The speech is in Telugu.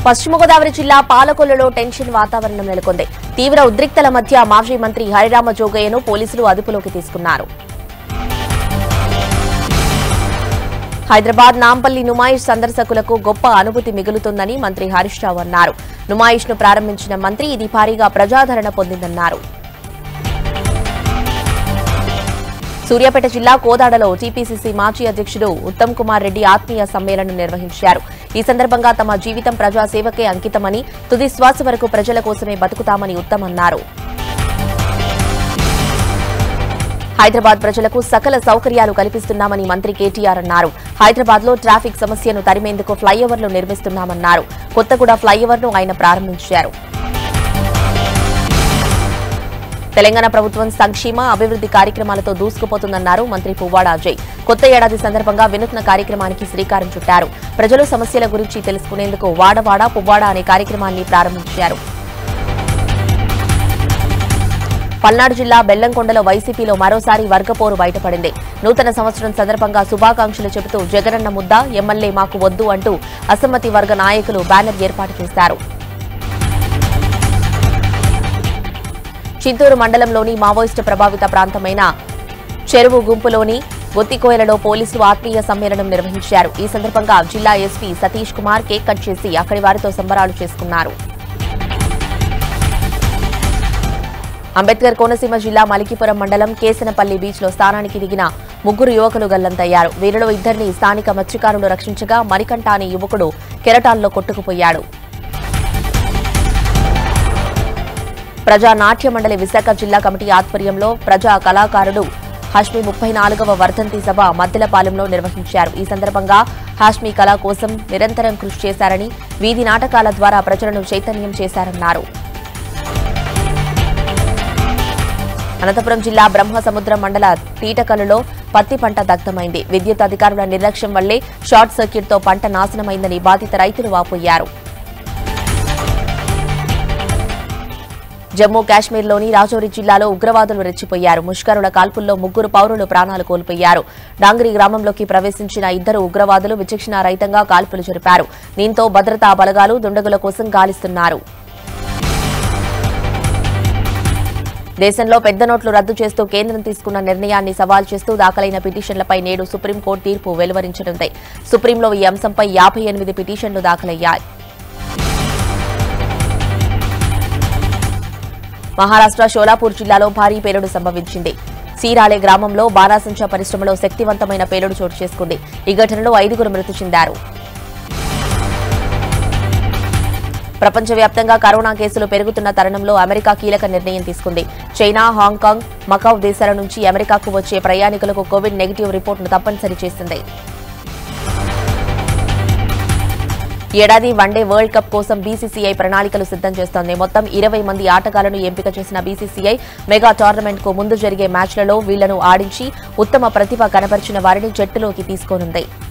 పశ్చిమ గోదావరి జిల్లా పాలకొల్లులో టెన్షన్ వాతావరణం నెలకొంది తీవ్ర ఉద్రిక్తల మధ్య మాజీ మంత్రి హరిరామ జోగయ్యను పోలీసులు అదుపులోకి తీసుకున్నారు హైదరాబాద్ నాంపల్లి నుమాయిష్ సందర్శకులకు గొప్ప అనుభూతి మిగులుతుందని మంత్రి హరీష్ రావు అన్నారు నుమాయిష్ ను ప్రారంభించిన మంత్రి ఇది భారీగా ప్రజాదరణ పొందిందన్నారు సూర్యాపేట జిల్లా కోదాడలో టీపీసీసీ మాజీ అధ్యక్షుడు ఉత్తమ్ కుమార్ రెడ్డి ఆత్మీయ సమ్మేళనం నిర్వహించారు ఈ సందర్భంగా తమ జీవితం ప్రజాసేవకే అంకితమని తుది శ్వాస వరకు ప్రజల కోసమే బతుకుతామని ఉత్తమ్ అన్నారు హైదరాబాద్ ప్రజలకు సకల సౌకర్యాలు కల్పిస్తున్నామని మంత్రి కేటీఆర్ అన్నారు హైదరాబాద్ లో ట్రాఫిక్ సమస్యను తరిమేందుకు ఫ్లైఓవర్లు నిర్మిస్తున్నామన్నారు కొత్తగూడ ఫ్లైఓవర్ను ఆయన ప్రారంభించారు తెలంగాణ ప్రభుత్వం సంక్షేమ అభివృద్ధి కార్యక్రమాలతో దూసుకుపోతుందన్నారు మంత్రి పువ్వాడ అజయ్ కొత్త ఏడాది సందర్భంగా వినూత్న కార్యక్రమానికి శ్రీకారం చుట్టారు ప్రజలు సమస్యల గురించి తెలుసుకునేందుకు వాడవాడ పువ్వాడ అనే కార్యక్రమాన్ని ప్రారంభించారు పల్నాడు జిల్లా బెల్లంకొండలో వైసీపీలో మరోసారి వర్గపోరు బయటపడింది నూతన సంవత్సరం సందర్భంగా శుభాకాంక్షలు చెబుతూ జగనన్న ముద్ద ఎమ్మెల్యే మాకు వద్దు అంటూ అసమ్మతి వర్గ నాయకులు బ్యానర్ ఏర్పాటు చేశారు చింతూరు మండలంలోని మావోయిస్టు ప్రభావిత ప్రాంతమైన చెరువు గుంపులోని గొత్తికోయలలో పోలీసులు ఆత్మీయ సమ్మేళనం నిర్వహించారు ఈ సందర్భంగా జిల్లా SP Satish Kumar cake cut చేసి అక్కడి వారితో సంబరాలు చేసుకున్నారు అంబేద్కర్ కోనసీమ జిల్లా మలికిపురం మండలం కేసనపల్లి బీచ్ లో స్థానానికి దిగిన ముగ్గురు యువకులు గల్లంతయ్యారు వీరిలో ఇద్దరిని స్థానిక మత్స్యకారులు రక్షించగా మరికంట అనే యువకుడు కెరటాల్లో కొట్టుకుపోయాడు ప్రజా నాట్య మండలి విశాఖ జిల్లా కమిటీ ఆధ్వర్యంలో ప్రజా కళాకారుడు హాష్మి ముప్పై నాలుగవ వర్ధంతి సభ మద్దెలపాలెంలో నిర్వహించారు ఈ సందర్భంగా హాష్మి కళ కోసం నిరంతరం కృషి చేశారని వీధి నాటకాల ద్వారా ప్రజలను చైతన్యం చేశారన్నారు అనంతపురం జిల్లా బ్రహ్మసముద్రం మండల తీటకలులో పత్తి పంట దగ్ధమైంది విద్యుత్ అధికారుల నిర్లక్ష్యం వల్లే షార్ట్ సర్క్యూట్తో పంట నాశనమైందని బాధిత రైతులు వాపోయారు జమ్మూ కాశ్మీర్లోని రాజౌరి జిల్లాలో ఉగ్రవాదులు రెచ్చిపోయారు ముష్కరుల కాల్పుల్లో ముగ్గురు పౌరులు ప్రాణాలు కోల్పోయారు డాంగ్రీ గ్రామంలోకి ప్రవేశించిన ఇద్దరు ఉగ్రవాదులు విచక్షణ రహితంగా కాల్పులు జరిపారు దీంతో భద్రతా బలగాలు దుండగుల కోసం గాలిస్తున్నారు దేశంలో పెద్ద నోట్లు రద్దు చేస్తూ కేంద్రం తీసుకున్న నిర్ణయాన్ని సవాల్ చేస్తూ దాఖలైన పిటిషన్లపై నేడు సుప్రీంకోర్టు తీర్పు వెలువరించనుంది సుప్రీంలో ఈ అంశంపై యాభై ఎనిమిది పిటిషన్లు దాఖలయ్యాయి మహారాష్ట్ర షోలాపూర్ జిల్లాలో భారీ పేలుడు సంభవించింది సీరాలే గ్రామంలో బారాసంచా పరిశ్రమలో శక్తివంతమైన పేలుడు చోటు చేసుకుంది ఈ ఘటనలో ఐదుగురు మృతి చెందారు ప్రపంచవ్యాప్తంగా కరోనా కేసులు పెరుగుతున్న తరుణంలో అమెరికా కీలక నిర్ణయం తీసుకుంది చైనా హాంకాంగ్ మకావ్ దేశాల నుంచి అమెరికాకు వచ్చే ప్రయాణికులకు కోవిడ్ నెగిటివ్ రిపోర్టును తప్పనిసరి చేసింది ఏడాది వన్డే వరల్డ్ కప్ కోసం బీసీసీఐ ప్రణాళికలు సిద్ధం చేస్తోంది మొత్తం ఇరవై మంది ఆటగాళ్లను ఎంపిక చేసిన బీసీసీఐ మెగా టోర్నమెంట్ కు ముందు జరిగే మ్యాచ్లలో వీళ్లను ఆడించి ఉత్తమ ప్రతిభ కనబరిచిన వారిని జట్టులోకి తీసుకోనుంది